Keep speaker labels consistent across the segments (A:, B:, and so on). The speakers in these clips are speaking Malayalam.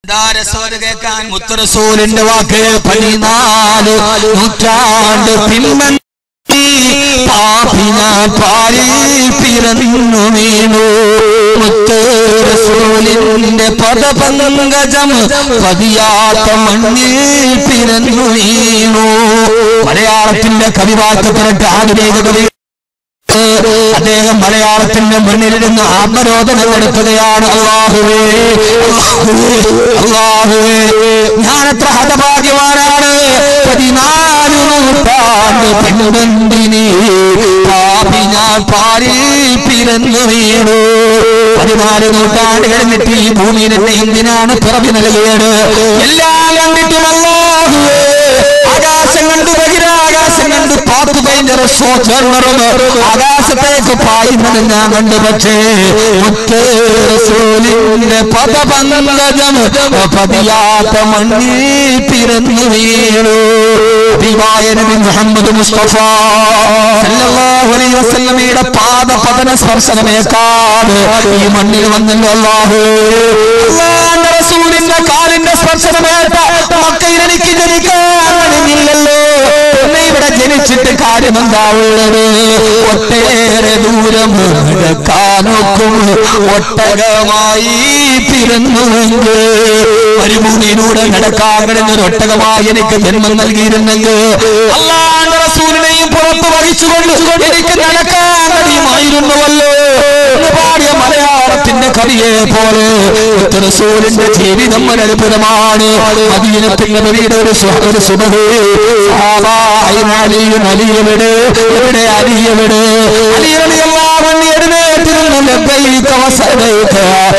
A: ദാരസോര് കേൾക്കാൻ മുത്തറസൂലിന്റെ വാക്ക് പതിനാല് നൂറ്റാണ്ട് പിന്മൻ പാപിന പാലിൽ പിറന്നു വീണു മുത്തറസൂലിന്റെ പദപങ്കജം പതിയാത്ത മണ്ണിൽ പിറന്നു വീണു മലയാളത്തിന്റെ കവിവാക്കത്തിനിട്ട് ആധുനിക കവി അദ്ദേഹം മലയാളത്തിന്റെ മണ്ണിലിരുന്ന് ആത്മരോധനം നടത്തുകയാണ് അള്ളാഹുവേ അള്ളാഹുവേ അള്ളാഹുവേ ഞാനെത്ര ഹതഭാഗ്യവാനാണ് പതിനാല് നൂറ്റാണ്ട് പെണ്ണുബന്ധിനി പാപി ഞാൻ പാലിൽ പിറന്നു വീണു പതിനാല് നൂറ്റാണ്ട് കഴിഞ്ഞിട്ട് ഈ ഭൂമിയിൽ എന്നെ എന്തിനാണ് പിറവി നൽകിയത് എല്ലാം കണ്ടിട്ടും അള്ളാഹുവേ ആകാശം കണ്ടു ബഹിരാകാശം കണ്ടു പാത്തു പെയിന്റ് ആകാശത്തേക്ക് പായുന്നത് ഞാൻ കണ്ടു പക്ഷേ മുത്തേറസൂലിന്റെ പദപങ്കജം പതിയാത്ത മണ്ണിൽ പിറന്നു വീണു ദിവായ നബി മുഹമ്മദ് മുസ്തഫ സല്ലല്ലാഹു അലൈഹി വസല്ലമയുടെ പാദ പതന സ്പർശനമേക്കാട് ഈ മണ്ണിൽ വന്നല്ലോ അല്ലാഹു അല്ലാഹുവിന്റെ റസൂലിന്റെ കാലിന്റെ സ്പർശനമേറ്റ മക്കയിൽ എനിക്ക് ജനിക്കാൻ കഴിഞ്ഞില്ലല്ലോ എന്നെ ഇവിടെ ജനിച്ചിട്ട് കാര്യം എന്താ ഉള്ളത് ഒട്ടേറെ ദൂരം നടക്കാനൊക്കും ഒട്ടകമായി പിറന്നുവെങ്കിൽ മരുഭൂമിയിലൂടെ നടക്കാൻ കഴിഞ്ഞൊരു ഒട്ടകമായി എനിക്ക് ജന്മം നൽകിയിരുന്നെങ്കിൽ അള്ളാന്റെ റസൂലിനെയും പുറത്ത് വഹിച്ചുകൊണ്ട് എനിക്ക് നടക്കാൻ കഴിയുമായിരുന്നുവല്ലോ എന്ന് പാടിയ മലയാളത്തിന്റെ കവിയെ പോലെ റസൂലിന്റെ ജീവിതം ഒരു അത്ഭുതമാണ് മദീനത്തിന്റെ നബിയുടെ ഒരു സു- ഒരു സുബഹേ അലിയും അലിയവിടെ എവിടെ അലിയവിടെ അലിയറിയല്ലാ എഴുന്നേറ്റിരുന്നു ലബ്ബൈക വസലൈക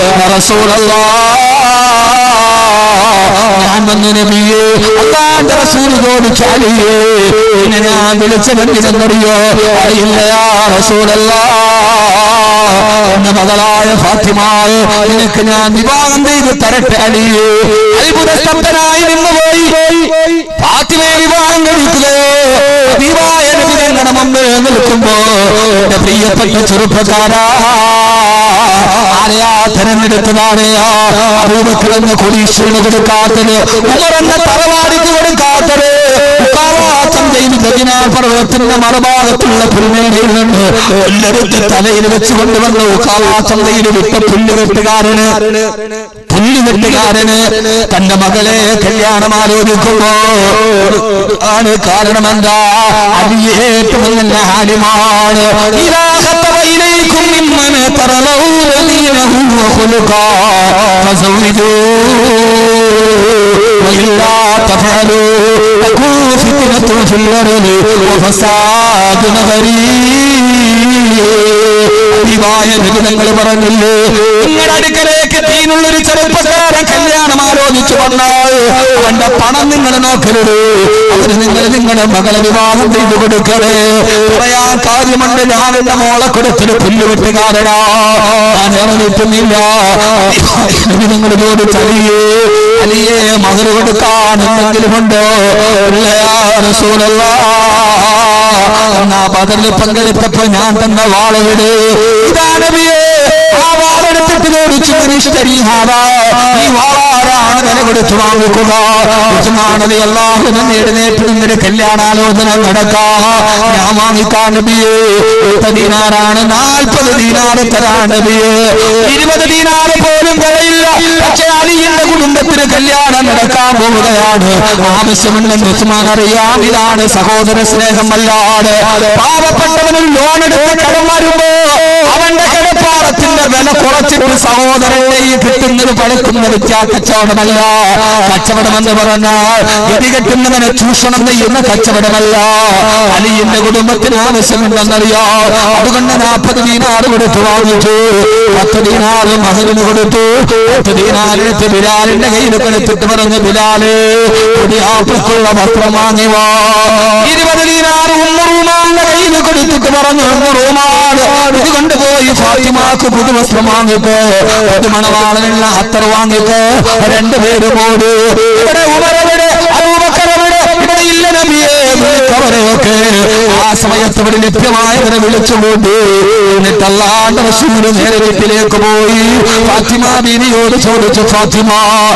A: റസൂലല്ലാഹ് ഞാൻ വന്ന നബിയെ അള്ളാന്റെ റസൂൽ ചോദിച്ചു അലിയേ പിന്നെ ഞാൻ വിളിച്ചതെന്തിനെന്നറിയോ അറിയില്ല യാ റസൂലല്ലാ എന്റെ മകളായ ഫാത്തിമായ നിനക്ക് ഞാൻ വിവാഹം ചെയ്ത് തരട്ടെ അലിയേ അത്ഭുത സ്തബ്ധനായി നിന്നുപോയി ഫാത്തിമയെ വിവാഹം കഴിക്കുകയോ വിവാഹ നബിതങ്ങളുടെ മുമ്പിൽ നിൽക്കുമ്പോ എന്റെ പ്രിയപ്പെട്ട ചെറുപ്പക്കാരാ ആരെയാ തെരഞ്ഞെടുത്തതാണ് അബൂബക്കറെന്ന കൊടീശ്വരന് കൊടുക്കാത്തത് ഉമറെന്ന തറവാടിക്ക് കൊടുക്കാത്തത് ഉക്കാവാസം ചെയ്ത് ഗജനാ പർവ്വതത്തിന്റെ മറുഭാഗത്തുള്ള പുൽമേനയിൽ നിന്ന് എല്ലാവരുടെ തലയിൽ വെച്ച് കൊണ്ടുവന്ന ഉക്കാവാസന്തയിൽ വിട്ട പുല്ലുകെട്ടുകാരന് പുല്ലുകെട്ടുകാരന് തന്റെ മകളെ കല്യാണം ആലോചിക്കുമ്പോ ആണ് കാരണം എന്താ അത് ഏറ്റവും നല്ല ഹാലിമാണ് ഇലാഹത്തവയിലേക്കും മിമ്മനെ തറലവും ദീനഹു വഖുലുഖാ ഫസവ്വിജൂ وإلا تفعلوا تكون فتنة في الأرض وفساد ായ നിബിധങ്ങൾ പറഞ്ഞില്ലേ നിങ്ങളുടെ അടുക്കലേക്ക് തീനുള്ളൊരു ചെറുപ്പക്കാരൻ കല്യാണം ആലോചിച്ചു വന്നാൽ അവന്റെ പണം നിങ്ങൾ നോക്കരുത് അവന് നിങ്ങൾ നിങ്ങളുടെ മകളെ വിവാഹം ചെയ്തു കൊടുക്കണേ പറയാൻ കാര്യമുണ്ട് ഞാൻ എന്റെ മോളെ കൊടുത്തൊരു പുല്ലുവെട്ടുകാരനാ ഞാൻ ഇറങ്ങിയിട്ടുന്നില്ല നിങ്ങൾ ചോദിച്ചറിയേ അലിയെ മകൾ കൊടുക്കാൻ എന്തെങ്കിലും ഉണ്ടോ ഇല്ല യാ റസൂലല്ലാ. എന്നാ ബദറിൽ പങ്കെടുത്തപ്പോ ഞാൻ തന്ന വാളവിടെ ഇതാ നബിയേ ആ വാളെടുത്തിട്ട് ചോദിച്ചു മനുഷ്യരീഹാവാ ഈ വാളാരാണ് വില കൊടുത്തു വാങ്ങിക്കുക ഉസ്മാനലി അള്ളാഹുവിനെ എഴുന്നേറ്റ് നിന്നൊരു കല്യാണാലോചന നടക്കാ ഞാൻ വാങ്ങിക്കാൻ നബിയേ എട്ട് ദീനാറാണ് നാൽപ്പത് ദീനാറ് തരാൻ നബിയേ ഇരുപത് ദീനാറ് പോലും വിലയില്ല പക്ഷേ അലിയുടെ കുടുംബത്തിന് കല്യാണം നടക്കാൻ പോവുകയാണ് ആവശ്യമുണ്ടെന്ന് ഉസ്മാൻ അറിയാം ഇതാണ് സഹോദര സ്നേഹമല്ലാതെ പാവപ്പെട്ടവനും ലോൺ എടുത്ത് കടം വരുമ്പോ അവന്റെ കിടപ്പാടത്തിന്റെ വില കുറച്ചിട്ട് സഹോദരന്റെ ഈ കിട്ടുന്നത് പഴക്കുന്ന വിദ്യാ കച്ചവടമല്ല കച്ചവടം എന്ന് പറഞ്ഞാൽ ഗതികെട്ടുന്നവനെ ചൂഷണം ചെയ്യുന്ന കച്ചവടമല്ല അലിയുടെ കുടുംബത്തിന് ആവശ്യമുണ്ടെന്നറിയോ അതുകൊണ്ട് നാൽപ്പത് ദീനാറ് കൊടുത്തു വാങ്ങിച്ചു പത്ത് ദീനാറ് മകന് കൊടുത്തു പത്ത് ദീനാരെടുത്ത് ബിലാലിന്റെ കയ്യിൽ കൊടുത്തിട്ട് പറഞ്ഞു ബിലാല് കുടിയാപ്പുള്ള വസ്ത്രം വാങ്ങി വാ ഇരുപത് ദീനാറ് ഉമ്മറൂമാന്റെ കയ്യിൽ കൊടുത്തിട്ട് പറഞ്ഞു ഉമ്മറൂമാണ് ഇത് കൊണ്ടുപോയി ഫാത്തിമാക്ക് പുതുവസ്ത്രം വാങ്ങിക്കോ പുതുമണവാളനുള്ള അത്തർ വാങ്ങിക്കോ രണ്ടുപേരും ഓടി ഇവിടെ ഉമരവിടെ അബൂബക്കറവിടെ ഇവിടെ ഇല്ല നബിയേ വിളിക്കവരെയൊക്കെ ആ സമയത്ത് അവിടെ ലഭ്യമായവരെ വിളിച്ചുകൊണ്ട് എന്നിട്ട് അല്ലാണ്ട് റസൂല് നേരെ വീട്ടിലേക്ക് പോയി ഫാത്തിമ ബീവിയോട് ചോദിച്ചു ഫാത്തിമ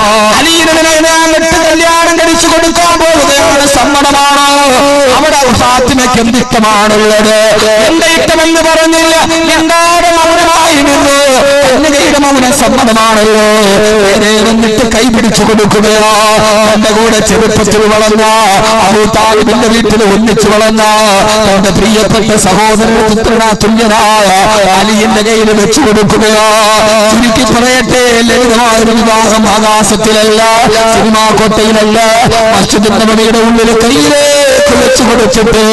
A: അലീനെ ഞാൻ വിട്ട് കല്യാണം കഴിച്ചു കൊടുക്കാൻ പോവുകയാണ് സമ്മതമാണോ അവിടെ ഫാത്തിമയ്ക്ക് എന്തിഷ്ടമാണുള്ളത് എന്റെ ഇഷ്ടമെന്ന് പറഞ്ഞില്ല എന്താണ് മൗനമായി നിന്ന് കന്യകയുടെ മൗനം സമ്മതമാണല്ലോ നേരെ വന്നിട്ട് കൈ പിടിച്ചു കൊടുക്കുകയോ തന്റെ കൂടെ ചെറുപ്പത്തിൽ വളർന്ന അബൂതാലിബിന്റെ വീട്ടിൽ ഒന്നിച്ചു വളർന്ന തന്റെ പ്രിയപ്പെട്ട സഹോദരൻ പുത്രനാ തുല്യനായ അലിയുടെ കയ്യിൽ വെച്ചു കൊടുക്കുകയോ ചുരുക്കി പറയട്ടെ ലളിതമായ ഒരു വിവാഹം ആകാശത്തിലല്ല സിനിമാ കോട്ടയിലല്ല മസ്ജിദ് നബിയുടെ ഉള്ളിൽ കയ്യിലേക്ക് വെച്ചു കൊടുത്തിട്ട്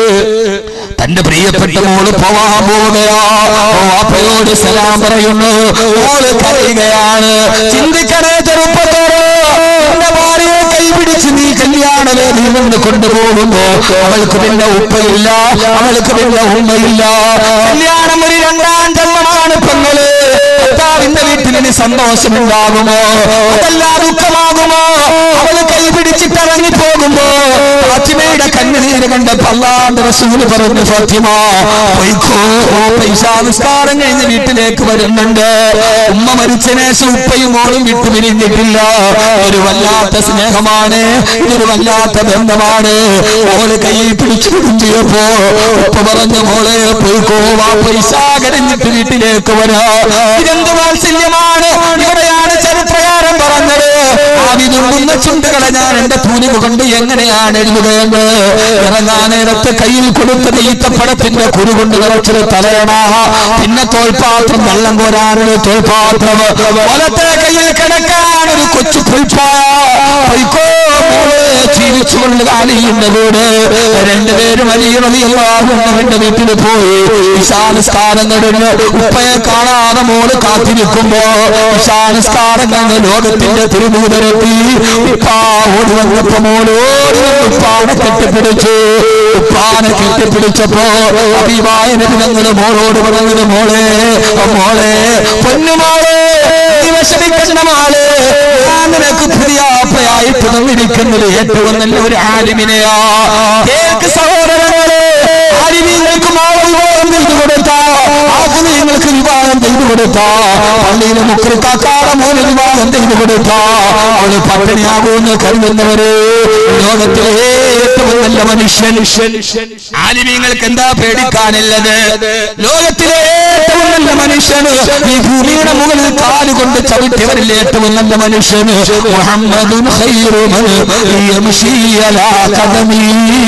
A: തന്റെ പ്രിയപ്പെട്ട മോള് പോവാൻ പോവുകയാ വാപ്പയോട് സലാം പറയുന്നു മോള് കരയുകയാണ് ചിന്തിക്കണേ ചെറുപ്പത്തോട് എന്റെ ഭാര്യയെ കൈപിടിച്ച് നീ കല്യാണ വേദിയിൽ നിന്ന് കൊണ്ടുപോകുമ്പോ അവൾക്ക് പിന്നെ ഉപ്പയില്ല അവൾക്ക് പിന്നെ ഉമ്മയില്ല കല്യാണം ഒരു രണ്ടാം ജന്മമാണ് പെങ്ങള് ഭർത്താവിന്റെ വീട്ടിൽ ഇനി സന്തോഷമുണ്ടാകുമോ അതല്ല ദുഃഖമാകുമോ അവള് കൈപിടിച്ചിട്ട് ഇറങ്ങി പോകുമ്പോ ഫാത്തിമയുടെ കണ്ണുനീര് കണ്ടപ്പോ അള്ളാന്റെ റസൂല് പറഞ്ഞു ഫാത്തിമ പൊയ്ക്കോ പൈസ നിസ്കാരം കഴിഞ്ഞ് വീട്ടിലേക്ക് വരുന്നുണ്ട് ഉമ്മ മരിച്ചതിന് ശേഷം ഉപ്പയും മോളും വിട്ടു പിരിഞ്ഞിട്ടില്ല ഒരു വല്ലാത്ത സ്നേഹമാണ് ഇതൊരു വല്ലാത്ത ബന്ധമാണ് മോള് കയ്യിൽ പിടിച്ചു കുടുങ്ങിയപ്പോ ഉപ്പ പറഞ്ഞു മോളെ പൊയ്ക്കോ ആ പൈസ കഴിഞ്ഞിട്ട് വീട്ടിലേക്ക് വരാ ഇതെന്ത് വാത്സല്യമാണ് ഇവിടെയാണ് ചരിത്രകാരൻ പറഞ്ഞത് ആ വിതുമ്പുന്ന ചുണ്ടുകളെ ഞാൻ എന്റെ തൂലിക കൊണ്ട് എങ്ങനെയാണ് എഴുതുകയെന്ന് ഇറങ്ങാൻ നേരത്തെ കയ്യിൽ കൊടുത്തത് ഈത്തപ്പഴത്തിന്റെ കുരു കൊണ്ട് നിറച്ചൊരു തലയണ പിന്നെ തോൽപാത്രം വെള്ളം കോരാനൊരു തോൽപാത്രം വലത്തെ കയ്യിൽ കിടക്കാൻ ഒരു കൊച്ചു പുൽപ്പായ പൊയ്ക്കോ മോളെ ജീവിച്ചുകൊണ്ട് അലിയുടെ വീട് രണ്ടുപേരും അലിയറിയാവുന്നവന്റെ വീട്ടിൽ പോയി വിശാലസ്കാരം കഴിഞ്ഞ് ഉപ്പയെ കാണാതെ മോള് കാത്തിരിക്കുമ്പോ വിശാലസ്കാരം കഴിഞ്ഞ് ലോകത്തിന്റെ തിരുമൂതരെത്തി ഉപ്പാ ഓടി വന്നപ്പോ മോള് ഓടി വന്ന് ഉപ്പാനെ കെട്ടിപ്പിടിച്ചു ഉപ്പാനെ കെട്ടിപ്പിടിച്ചപ്പോ അഭിമായ ഞങ്ങള് മോളോട് പറഞ്ഞത് മോളെ മോളെ പൊന്നുമോളെ നീ വിഷമിക്കണ്ട മോളെ ഞാൻ നിനക്ക് പുതിയ ആപ്പയായിട്ട് തന്നിരിക്കുന്നത് ഏറ്റവും നല്ല ഒരു ആലിമിനെയാ കേക്ക് സഹോദരങ്ങളെ ആലിമീങ്ങൾക്ക് മോളെ വിവാഹം ചെയ്തു കൊടുത്ത ആകുലീങ്ങൾക്ക് വിവാഹം ചെയ്തു കൊടുത്ത പള്ളിയിലെ മുക്കറി കാക്കാടെ മോന് വിവാഹം ചെയ്തു കൊടുത്ത അവള് പട്ടിണിയാകുമെന്ന് കരുതുന്നവര് ലോകത്തിലെ ഏറ്റവും നല്ല മനുഷ്യൻ ആലിമീങ്ങൾക്ക് എന്താ പേടിക്കാനുള്ളത് ലോകത്തിലെ ഏറ്റവും നല്ല മനുഷ്യന് ഈ ഭൂമിയുടെ മുകളിൽ കാലുകൊണ്ട് ചവിട്ടിയവരിൽ ഏറ്റവും നല്ല മനുഷ്യന് മുഹമ്മദുൻ ഖൈറു മൻ യംശി അലാ ഖദമി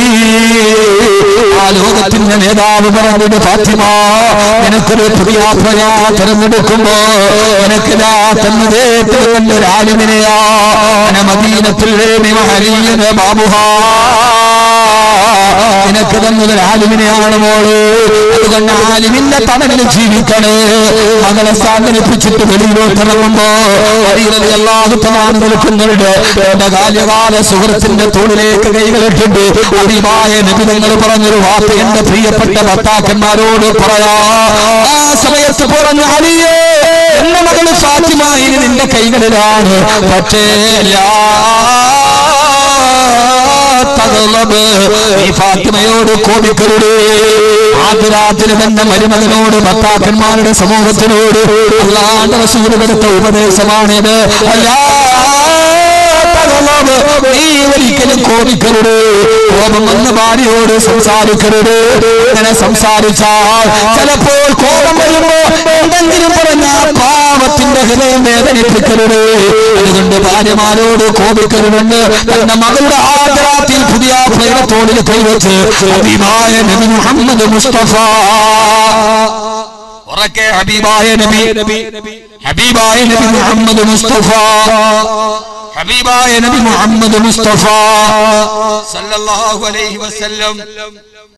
A: ആ ലോകത്തിന്റെ നേതാവ് പറഞ്ഞത് ഫാത്തിമ നിനക്കൊരു പുതിയ പ്രയാ തെരഞ്ഞെടുക്കുമ്പോ നിനക്ക് ഞാൻ തന്നത് ഏറ്റവും നല്ലൊരു ആലിമിനെയാ മദീനത്തിൽ മഹരീന ബാബുഹാ നിനക്ക് തന്നത് ആലിമിനെയാണ് മോള് അതുകൊണ്ട് ആലിമിന്റെ തണലിൽ ജീവിക്കണേ മകളെ സാന്ത്വനിപ്പിച്ചിട്ട് വെളിയിലോട്ട് ഇറങ്ങുമ്പോ എല്ലാഹുത്തമാണ് നിൽക്കുന്നുണ്ട് എന്റെ ബാല്യകാല സുഹൃത്തിന്റെ തോളിലേക്ക് കൈകളിട്ടുണ്ട് അറിവായ നിബിധങ്ങൾ പറഞ്ഞൊരു വാർത്ത എന്റെ പ്രിയപ്പെട്ട ഭർത്താക്കന്മാരോട് പറയാ ആ സമയത്ത് പറഞ്ഞു അലിയേ എന്റെ മകള് സാധ്യമായി നിന്റെ കൈകളിലാണ് പക്ഷേ എല്ലാ തകർന്നത് ഈ ഫാത്തിമയോട് കോപിക്കരുത് ആദ്യരാത്രിലും എന്ന മരുമകനോട് ഭർത്താക്കന്മാരുടെ സമൂഹത്തിനോട് അല്ലാണ്ട് റസൂല് കൊടുത്ത ഉപദേശമാണിത് അല്ലാ തകർന്നത് നീ ഒരിക്കലും കോപിക്കരുത് കോപം വന്ന ഭാര്യയോട് സംസാരിക്കരുത് അങ്ങനെ സംസാരിച്ചാൽ ചിലപ്പോൾ കോപം വരുമ്പോ എന്തെങ്കിലും പറഞ്ഞ പാവത്തിന്റെ ഹൃദയം വേദനിപ്പിക്കരുത് അതുകൊണ്ട് ഭാര്യമാരോട് കോപിക്കരുതെന്ന് തന്റെ മകളുടെ ആദരാത്തിൽ പുതിയ പ്രേമത്തോടിൽ കൈവച്ച് അഭിമായ നബി മുഹമ്മദ് മുസ്തഫ ഉറക്കെ ഹബീബായ നബി ഹബീബായ നബി മുഹമ്മദ് മുസ്തഫ ഹബീബായ നബി മുഹമ്മദ് മുസ്തഫ സല്ലല്ലാഹു അലൈഹി വസല്ലം